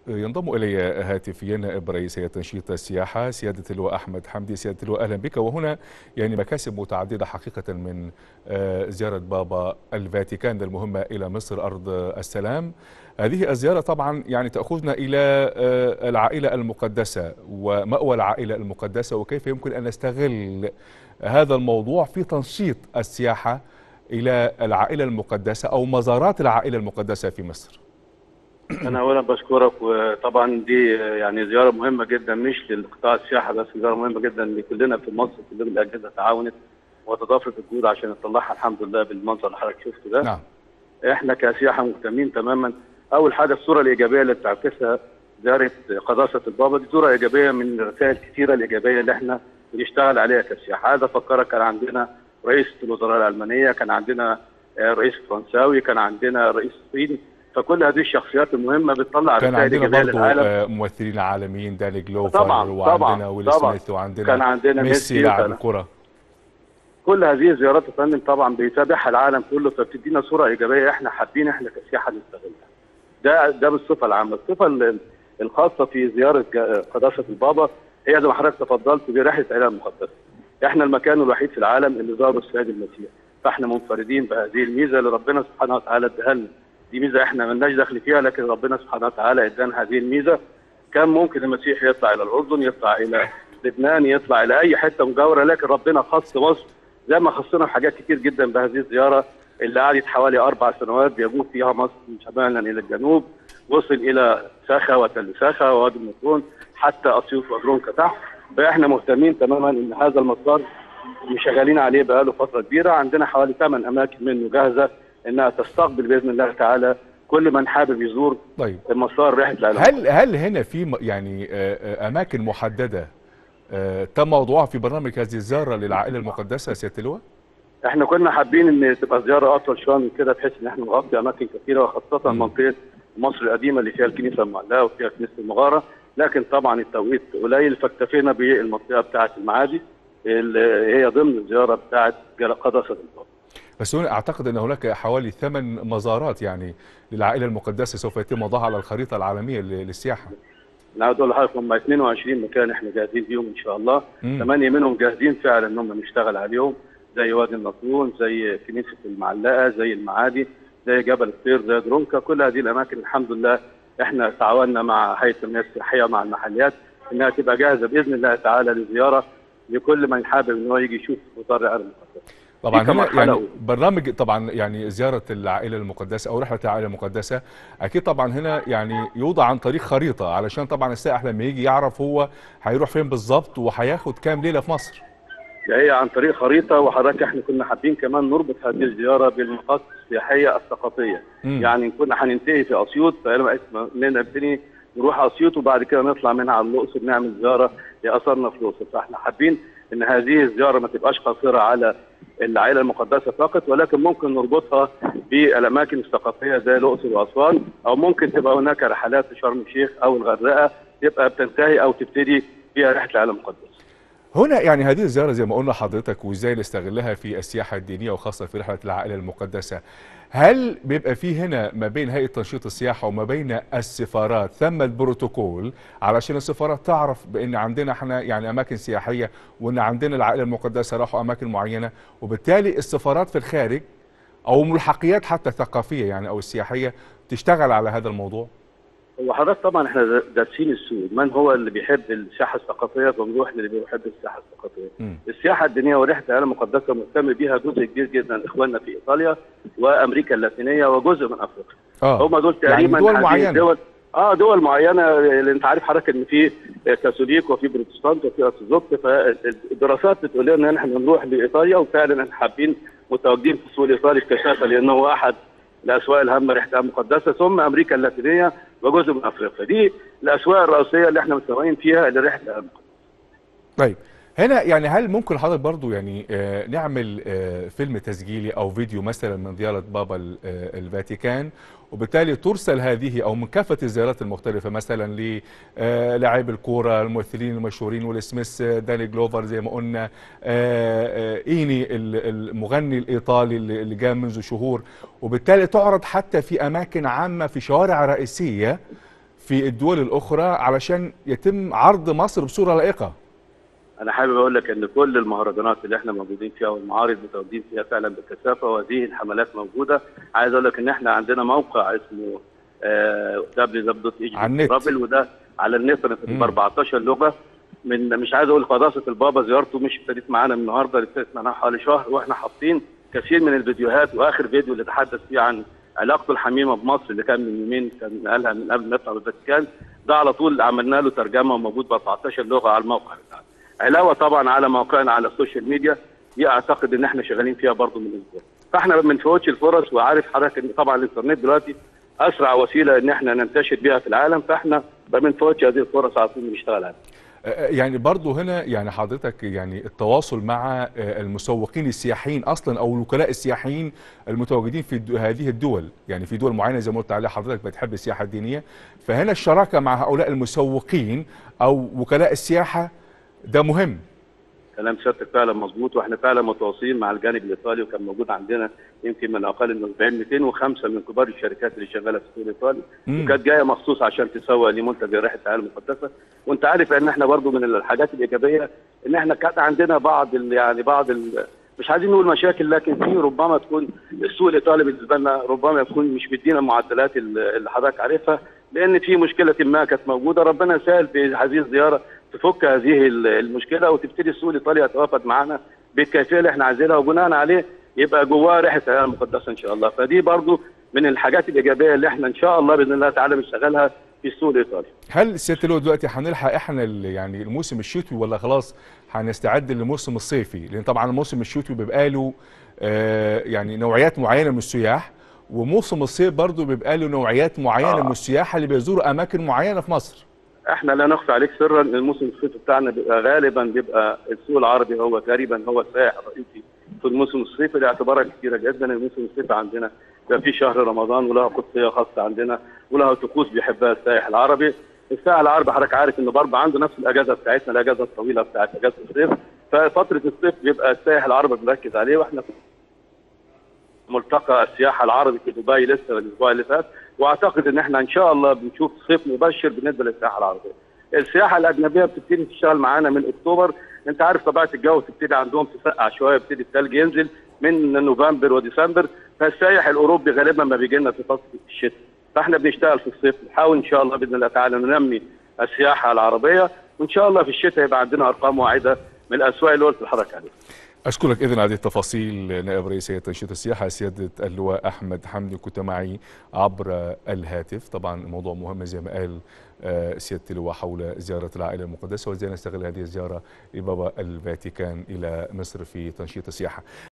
ينضم الي هاتفيا نائب رئيس هيئه تنشيط السياحه سياده اللواء احمد حمدي سياده اللواء اهلا بك وهنا يعني مكاسب متعدده حقيقه من زياره بابا الفاتيكان المهمه الى مصر ارض السلام هذه الزياره طبعا يعني تاخذنا الى العائله المقدسه ومأوى العائله المقدسه وكيف يمكن ان نستغل هذا الموضوع في تنشيط السياحه الى العائله المقدسه او مزارات العائله المقدسه في مصر انا اولا بشكرك وطبعا دي يعني زياره مهمه جدا مش للقطاع السياحه بس زياره مهمه جدا لكلنا في مصر كل الاجهزه تعاونت وتضافرت الجهود عشان نطلعها الحمد لله بالمنظر اللي حضرتك شفته ده نعم احنا كسياحه مهتمين تماما اول حاجه الصوره الايجابيه اللي بتعكسها زياره قداسه البابا دي صوره ايجابيه من الرسائل الكثيره الايجابيه اللي احنا بنشتغل عليها كسياحه هذا فكرك كان عندنا رئيسه الوزراء الالمانيه كان عندنا رئيس فرنساوي كان عندنا رئيس صيني فكل هذه الشخصيات المهمه بتطلع كان رسائل عندنا ايجابيه برضه للعالم ممثلين عالميين داني جلوفر طبعاً، وعندنا طبعاً، ويل طبعاً. سميث وعندنا كان عندنا ميسي ميسي لاعب وكان- الكره كل هذه الزيارات يا فندم طبعا بيتابعها العالم كله فبتدينا صوره ايجابيه احنا حابين احنا كسياحه نستغلها. ده ده بالصفه العامه، الصفه ال- الخاصه في زياره جا- قداسه البابا هي زي ما حضرتك تفضلت برحله العيله المقدسه. احنا المكان الوحيد في العالم اللي زاره السيد المسيح، فاحنا منفردين بهذه الميزه اللي ربنا سبحانه وتعالى اداها لنا. دي ميزه احنا مالناش دخل فيها لكن ربنا سبحانه وتعالى ادانا هذه الميزه. كان ممكن المسيح يطلع الى الاردن، يطلع الى لبنان، يطلع الى اي حته مجاوره لكن ربنا خص مصر زي ما خصنا في حاجات كتير جدا بهذه الزياره اللي قعدت حوالي اربع سنوات بيجوب فيها مصر من شمالا الى الجنوب وصل الى ساخا وتل ساخا ووادي النطرون حتى اسيوط وادرونكا تحت فاحنا مهتمين تماما ان هذا المسار شغالين عليه بقاله فتره كبيره عندنا حوالي ثمان اماكن منه جاهزه انها تستقبل باذن الله تعالى كل من حابب يزور طيب المسار رحله العلم هل هل هنا في م- يعني آه، آه، اماكن محدده آه، تم وضعها في برنامج هذه الزياره للعائله المقدسه سياده اللواء؟ احنا كنا حابين ان تبقى زياره اطول شويه من كده بحيث ان احنا نغطي اماكن كثيره وخاصه مم. منطقه مصر القديمه اللي فيها الكنيسه المعلقه وفيها كنيسه المغاره لكن طبعا التوقيت قليل فاكتفينا بالمنطقه بتاعه المعادي اللي هي ضمن الزياره بتاعه قداسه البابا. بس هنا اعتقد ان هناك حوالي ثمان مزارات يعني للعائله المقدسه سوف يتم وضعها على الخريطه العالميه ل- للسياحه. انا عاوز اقول لحضرتك هم 22 مكان احنا جاهزين بيهم ان شاء الله مم. ثمانيه منهم جاهزين فعلا ان هم نشتغل عليهم زي وادي النطرون زي كنيسه المعلقه زي المعادي زي جبل الطير زي درونكا كل هذه الاماكن الحمد لله احنا تعاوننا مع هيئه التنميه السياحيه مع المحليات انها تبقى جاهزه باذن الله تعالى للزياره لكل من حابب ان هو يجي يشوف مطار العالم المقدس. طبعا دي هنا كمرحلة يعني أولى. برنامج طبعا يعني زياره العائله المقدسه او رحله العائله المقدسه اكيد طبعا هنا يعني يوضع عن طريق خريطه علشان طبعا السائح لما يجي يعرف هو هيروح فين بالظبط وهياخد كام ليله في مصر. هي عن طريق خريطه وحضرتك احنا كنا حابين كمان نربط هذه الزياره بالنقاط السياحيه الثقافيه مم. يعني كنا هننتهي في اسيوط فلما نبتدي نروح اسيوط وبعد كده نطلع منها على الاقصر نعمل زياره لاثارنا في الاقصر فاحنا حابين ان هذه الزياره ما تبقاش قاصره على العائله المقدسه فقط ولكن ممكن نربطها بالاماكن الثقافيه زي الاقصر واسوان او ممكن تبقى هناك رحلات في شرم الشيخ او الغردقه تبقى بتنتهي او تبتدي فيها رحله العالم المقدس هنا يعني هذه الزياره زي ما قلنا حضرتك وازاي نستغلها في السياحه الدينيه وخاصه في رحله العائله المقدسه هل بيبقى في هنا ما بين هيئه تنشيط السياحه وما بين السفارات ثم البروتوكول علشان السفارات تعرف بان عندنا احنا يعني اماكن سياحيه وان عندنا العائله المقدسه راحوا اماكن معينه وبالتالي السفارات في الخارج او ملحقيات حتى ثقافيه يعني او السياحيه تشتغل على هذا الموضوع هو حضرتك طبعا احنا دارسين السوق من هو اللي بيحب السياحه الثقافيه فبنروح للي بيحب السياحه الثقافيه مم. السياحه الدينيه ورحله العالم المقدسه مهتم بيها جزء كبير جدا اخواننا في ايطاليا وامريكا اللاتينيه وجزء من افريقيا اه هم دول يعني تقريبا دول هذه معينة. الدول اه دول معينه اللي انت عارف حضرتك ان في كاثوليك وفي بروتستانت وفي ارثوذكس فالدراسات بتقول لنا ان احنا نروح لايطاليا وفعلا احنا حابين متواجدين في السوق الايطالي اكتشافا لانه هو احد الاسواق الهامه رحله المقدسه ثم امريكا اللاتينيه وجزء من افريقيا دي الاسواق الرئيسيه اللي احنا متوقعين فيها لرحله المقدسه طيب هنا يعني هل ممكن حضرتك برضو يعني آه نعمل آه فيلم تسجيلي او فيديو مثلا من زياره بابا ال- آه الفاتيكان وبالتالي ترسل هذه او من كافه الزيارات المختلفه مثلا للاعب الكوره الممثلين المشهورين ويل سميث آه، داني جلوفر زي ما قلنا آه، آه، ايني ال- المغني الايطالي اللي اللي جاء منذ شهور وبالتالي تعرض حتى في اماكن عامه في شوارع رئيسيه في الدول الاخرى علشان يتم عرض مصر بصوره لائقه انا حابب اقول لك ان كل المهرجانات اللي احنا موجودين فيها والمعارض متواجدين فيها فعلا بكثافه وهذه الحملات موجوده عايز اقول لك ان احنا عندنا موقع اسمه www.ag على النت. وده على النت ب 14 لغه من مش عايز اقول قداسه البابا زيارته مش ابتدت معانا من النهارده ابتدت معانا حوالي شهر واحنا حاطين كثير من الفيديوهات واخر فيديو اللي تحدث فيه عن علاقته الحميمه بمصر اللي كان من يومين كان قالها من قبل ما يطلع من الفاتيكان ده على طول عملنا له ترجمه وموجود ب 14 لغه على الموقع بتاعنا علاوه طبعا على موقعنا على السوشيال ميديا دي اعتقد ان احنا شغالين فيها برضه من اسبوع فاحنا ما بنفوتش الفرص وعارف حضرتك ان طبعا الانترنت دلوقتي اسرع وسيله ان احنا ننتشر بيها في العالم فاحنا ما بنفوتش هذه الفرص على طول بنشتغل عليها يعني برضو هنا يعني حضرتك يعني التواصل مع المسوقين السياحيين اصلا او الوكلاء السياحيين المتواجدين في الدو- هذه الدول يعني في دول معينه زي ما قلت عليها حضرتك بتحب السياحه الدينيه فهنا الشراكه مع هؤلاء المسوقين او وكلاء السياحه ده مهم كلام سيادتك فعلا مظبوط واحنا فعلا متواصلين مع الجانب الايطالي وكان موجود عندنا يمكن من اقل من 40 205 من كبار الشركات اللي شغاله في السوق الايطالي مم. وكانت جايه مخصوص عشان تسوق لمنتج ريحه العالم المقدسه وانت عارف ان احنا برضو من الحاجات الايجابيه ان احنا كان عندنا بعض ال يعني بعض ال مش عايزين نقول مشاكل لكن في ربما تكون السوق الايطالي بالنسبه لنا ربما يكون مش مدينا المعدلات اللي حضرتك عارفها لان في مشكله ما كانت موجوده ربنا يسهل في هذه الزياره تفك هذه المشكله وتبتدي السوق الايطالي يتوافد معنا بالكيفيه اللي احنا عايزينها وبناء عليه يبقى جواه ريحه العالم المقدسه ان شاء الله فدي برضو من الحاجات الايجابيه اللي احنا ان شاء الله باذن الله تعالى بنشتغلها في السوق الايطالي هل سياده اللواء دلوقتي هنلحق احنا ال- يعني الموسم الشتوي ولا خلاص هنستعد للموسم الصيفي لان طبعا الموسم الشتوي بيبقى له آه يعني نوعيات معينه من السياح وموسم الصيف برضه بيبقى له نوعيات معينه آه. من السياح اللي بيزوروا اماكن معينه في مصر احنا لا نخفي عليك سرا ان الموسم الصيفي بتاعنا بيبقى غالبا بيبقى السوق العربي هو تقريبا هو السائح الرئيسي في الموسم الصيفي لاعتبارات كثيره جدا الموسم الصيفي عندنا بيبقى في شهر رمضان ولها قدسيه خاصه عندنا ولها طقوس بيحبها السائح العربي السائح العربي حضرتك عارف انه برضه عنده نفس الاجازه بتاعتنا الاجازه الطويله بتاعت اجازه الصيف ففتره الصيف بيبقى السائح العربي بنركز عليه واحنا في ملتقى السياحه العربي في دبي لسه الاسبوع اللي فات واعتقد ان احنا ان شاء الله بنشوف صيف مبشر بالنسبه للسياحه العربيه. السياحه الاجنبيه بتبتدي تشتغل معانا من اكتوبر انت عارف طبيعه الجو بتبتدي عندهم تسقع شويه بيبتدي الثلج ينزل من نوفمبر وديسمبر فالسائح الاوروبي غالبا ما بيجي لنا في فتره الشتاء فاحنا بنشتغل في الصيف نحاول ان شاء الله باذن الله تعالى ننمي السياحه العربيه وان شاء الله في الشتاء يبقى عندنا ارقام واعده من الاسواق اللي قلت لحضرتك عليها. اشكرك اذن على هذه التفاصيل نائب رئيس هيئه تنشيط السياحه سياده اللواء احمد حمدي كنت معي عبر الهاتف طبعا الموضوع مهم زي ما قال آه، سياده اللواء حول زياره العائله المقدسه وازاي نستغل هذه الزياره لبابا الفاتيكان الى مصر في تنشيط السياحه